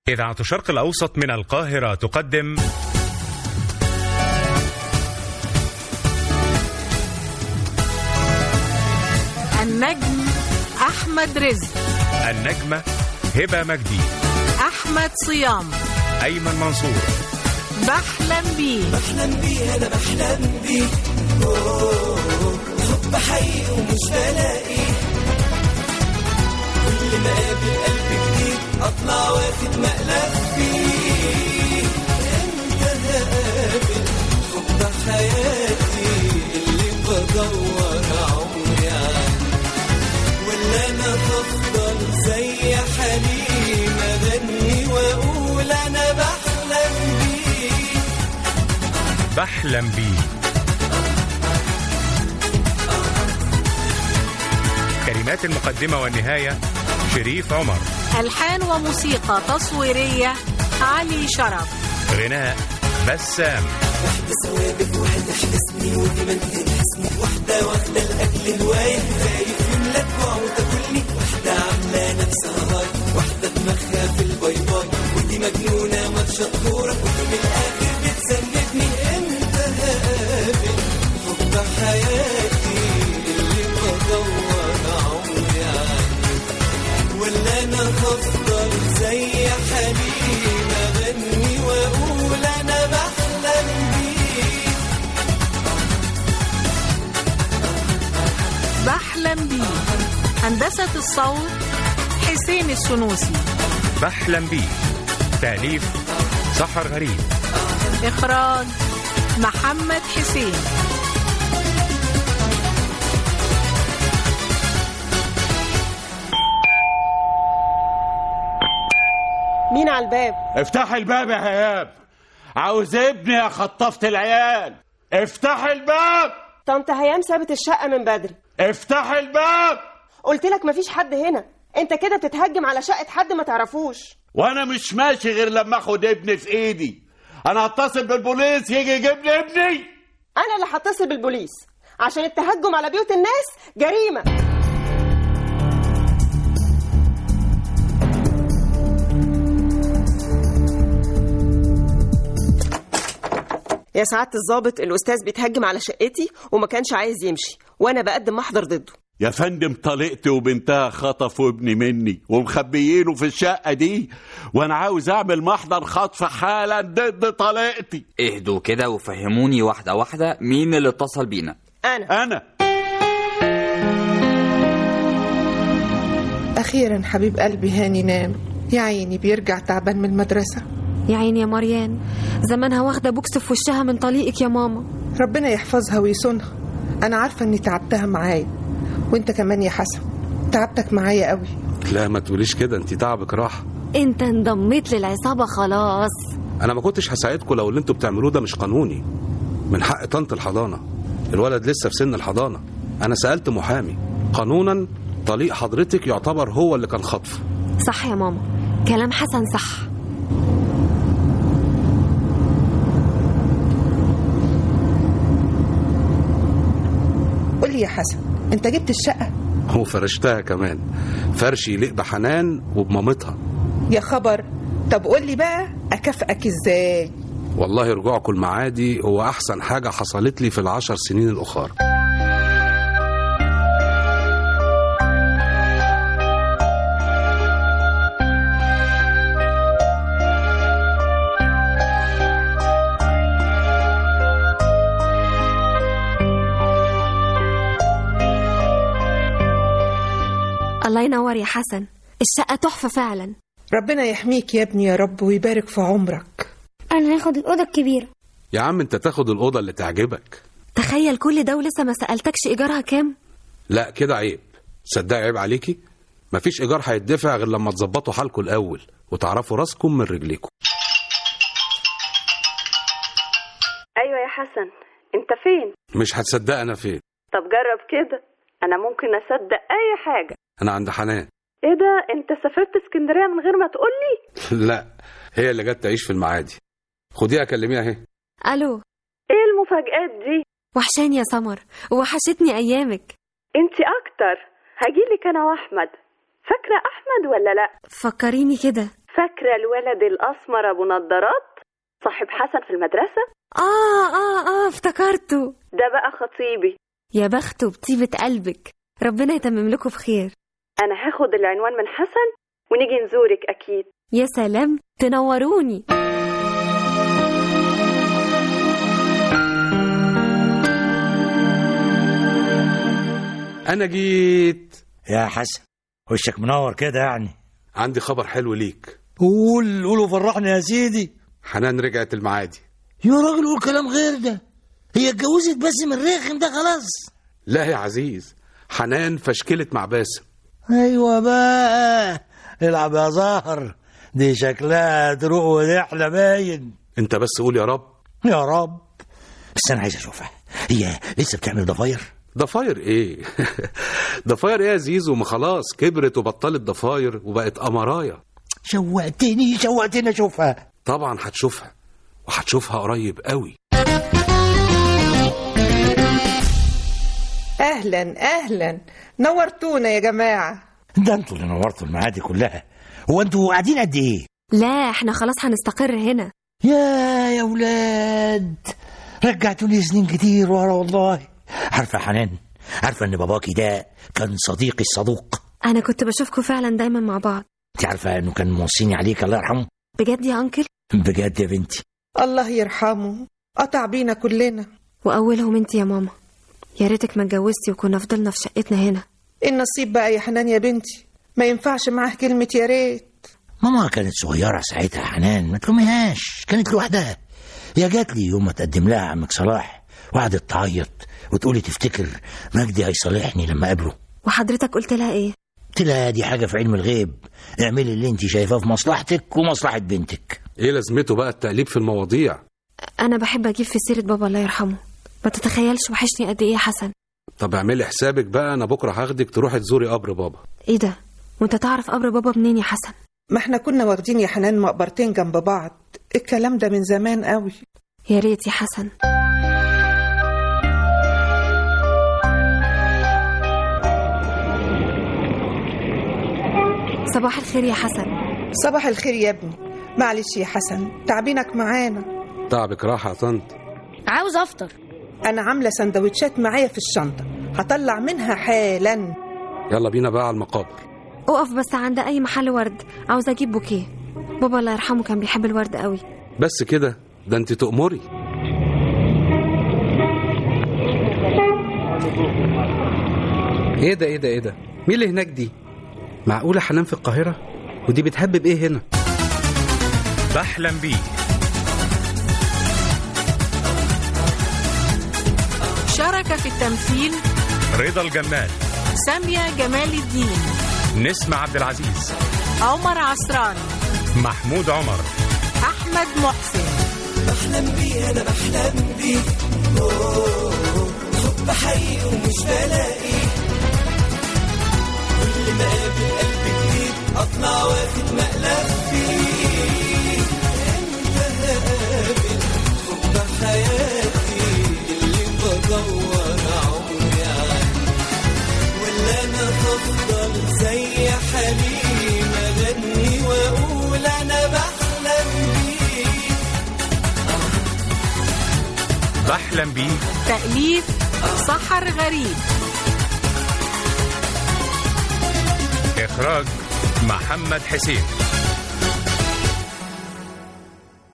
إذاعة الشرق الأوسط من القاهرة تقدم النجم أحمد رزق النجمة هبة مجدي أحمد صيام أيمن منصور بحلم بيه بحلم بيه انا بحلم بيه أوه، حب حقيقي ومش بلاقيه كل ما اقابل قلب جديد اطلع واخد مقلب فيه امتى هقابل حب حياتي اللي بدور عمري عنه ولا انا هفضل زي حليم اغني واقول انا بحلم بيه بحلم بيه كلمات المقدمة والنهاية شريف عمر ألحان وموسيقى تصويرية علي شرف غناء بسام ثوابت واحدة حبسني ودي ما تنحسني واحدة واخدة الأكل الوايح خايف يملك وتاكلني واحدة عاملة نفسها هاي واحدة دماغها في الباي باي ودي مجنونة ماتشة كورة ودي من الآخر بتسندني امتى هقابل حب حياتي اللي بدور عمري عنه ولا انا هفضل زي حليم اغني واقول انا بحلم بيه بحلم بيه هندسة الصوت حسين السنوسي بحلم بيه تأليف سحر غريب إخراج محمد حسين مين على الباب افتح الباب يا هياب عاوز ابني يا خطفت العيال افتح الباب طنط هيام سابت الشقة من بدري افتح الباب قلت لك مفيش حد هنا انت كده بتتهجم على شقة حد ما تعرفوش وانا مش ماشي غير لما اخد ابني في ايدي انا هتصل بالبوليس يجي يجيب لي ابني انا اللي هتصل بالبوليس عشان التهجم على بيوت الناس جريمة يا سعادة الضابط الأستاذ بيتهجم على شقتي وما كانش عايز يمشي وأنا بقدم محضر ضده يا فندم طليقتي وبنتها خطفوا ابني مني ومخبيينه في الشقة دي وانا عاوز اعمل محضر خطف حالا ضد طليقتي اهدوا كده وفهموني واحدة واحدة مين اللي اتصل بينا أنا انا أخيرا حبيب قلبي هاني نام يا عيني بيرجع تعبان من المدرسة يا عيني يا مريان زمانها واخدة بوكس في وشها من طليقك يا ماما ربنا يحفظها ويصونها أنا عارفة إني تعبتها معايا وإنت كمان يا حسن تعبتك معايا قوي لا ما تقوليش كده انت تعبك راح انت انضميت للعصابة خلاص انا ما كنتش هساعدكم لو اللي انتوا بتعملوه ده مش قانوني من حق طنط الحضانه الولد لسه في سن الحضانه انا سالت محامي قانونا طليق حضرتك يعتبر هو اللي كان خطف صح يا ماما كلام حسن صح قولي يا حسن أنت جبت الشقة وفرشتها كمان فرش يليق بحنان وبمامتها يا خبر طب قولي بقى أكافئك إزاي والله رجوعكم المعادي هو احسن حاجه حصلت لي في العشر سنين الاخر الله ينور يا حسن الشقة تحفة فعلا ربنا يحميك يا ابني يا رب ويبارك في عمرك انا هاخد الاوضه الكبيره يا عم انت تاخد الاوضه اللي تعجبك تخيل كل ده ولسه ما سألتكش إيجارها كام لا كده عيب صدقي عيب عليكي مفيش ايجار هيدفع غير لما تظبطوا حالكم الاول وتعرفوا راسكم من رجليكم ايوه يا حسن انت فين مش هتصدق انا فين طب جرب كده انا ممكن اصدق اي حاجه انا عند حنان ايه ده انت سافرت اسكندريه من غير ما تقولي لا هي اللي جت تعيش في المعادي خديها كلميها اهي ألو ايه المفاجآت دي وحشاني يا سمر وحشتني أيامك انت اكتر هجيلك انا واحمد فاكره احمد ولا لا فكريني كده فاكرة الولد الأسمر أبو نضارات صاحب حسن في المدرسة اه اه اه افتكرته ده بقى خطيبي يا بخته بطيبة قلبك ربنا يتمم لكم بخير أنا هاخد العنوان من حسن ونيجي نزورك أكيد يا سلام تنوروني انا جيت يا حسن وشك منور كده يعني عندي خبر حلو ليك قول قولوا فرحنا يا سيدي حنان رجعت المعادي يا راجل قول كلام غير ده هي اتجوزت باسم الرخم ده خلاص لا يا عزيز حنان فشكلت مع باسم ايوه بقى العب يا زهر دي شكلها تروق ونحلى باين انت بس قول يا رب يا رب بس انا عايز اشوفها هي لسه بتعمل ضفاير ضفاير ايه ضفاير ايه يا زيزو ما خلاص كبرت وبطلت ضفاير وبقت قمرايه شوقتني شوقتني اشوفها طبعا هتشوفها وهتشوفها قريب قوي اهلا اهلا نورتونا يا جماعه ده انتوا اللي نورتوا المعادي كلها هو انتوا قاعدين قد ايه لا احنا خلاص هنستقر هنا يا يا ولاد رجعتوني سنين كتير ورا والله عارفه يا حنان عارفه ان باباكي ده كان صديقي الصدوق انا كنت بشوفكم فعلا دايما مع بعض انت عارفه انه كان موصيني عليك الله يرحمه بجد يا انكل بجد يا بنتي الله يرحمه قطع بينا كلنا واولهم انت يا ماما يا ريتك ما اتجوزتي وكنا فضلنا في شقتنا هنا النصيب بقى يا حنان يا بنتي ما ينفعش معاه كلمة يا ريت ماما كانت صغيره ساعتها يا حنان ما تلوميهاش كانت لوحدها هي جات لي يوم ما تقدم لها عمك صلاح وقعدت تعيط وتقولي تفتكر مجدي هيصالحني لما اقابله وحضرتك قلت لها ايه قلت لها دي حاجه في علم الغيب اعملي اللي انت شايفاه في مصلحتك ومصلحه بنتك ايه لازمته بقى التقليب في المواضيع انا بحب اجيب في سيره بابا الله يرحمه ما تتخيلش وحشني قد ايه يا حسن طب اعملي حسابك بقى انا بكره هاخدك تروحي تزوري قبر بابا ايه ده وانت تعرف قبر بابا منين يا حسن ما احنا كنا واخدين يا حنان مقبرتين جنب بعض الكلام ده من زمان قوي يا ريت يا حسن صباح الخير يا حسن صباح الخير يا ابني معلش يا حسن تعبينك معانا تعبك راحه يا طنط عاوز افطر انا عامله سندوتشات معايا في الشنطه هطلع منها حالا يلا بينا بقى على المقابر اقف بس عند اي محل ورد عاوز اجيب بوكيه بابا الله يرحمه كان بيحب الورد قوي بس كده ده انت تؤمري ايه ده ايه ده ايه ده مين اللي هناك دي معقولة حنان في القاهرة ودي بتهبب ايه هنا بحلم بيه شارك في التمثيل رضا الجمال سامية جمال الدين نسمة عبد العزيز عمر عصران محمود عمر أحمد محسن بحلم بيه انا بحلم بيه أوه، حب حقيقي ومش بلاقي كل ما اقابل قلب جديد اطلع واخد مقلب فيه امتى هقابل حب حياتي اللي بدور عمري عنه ولا انا هفضل زي حليم اغني واقول انا بحلم بيه بحلم بيه تأليف سحر غريب إخراج محمد حسين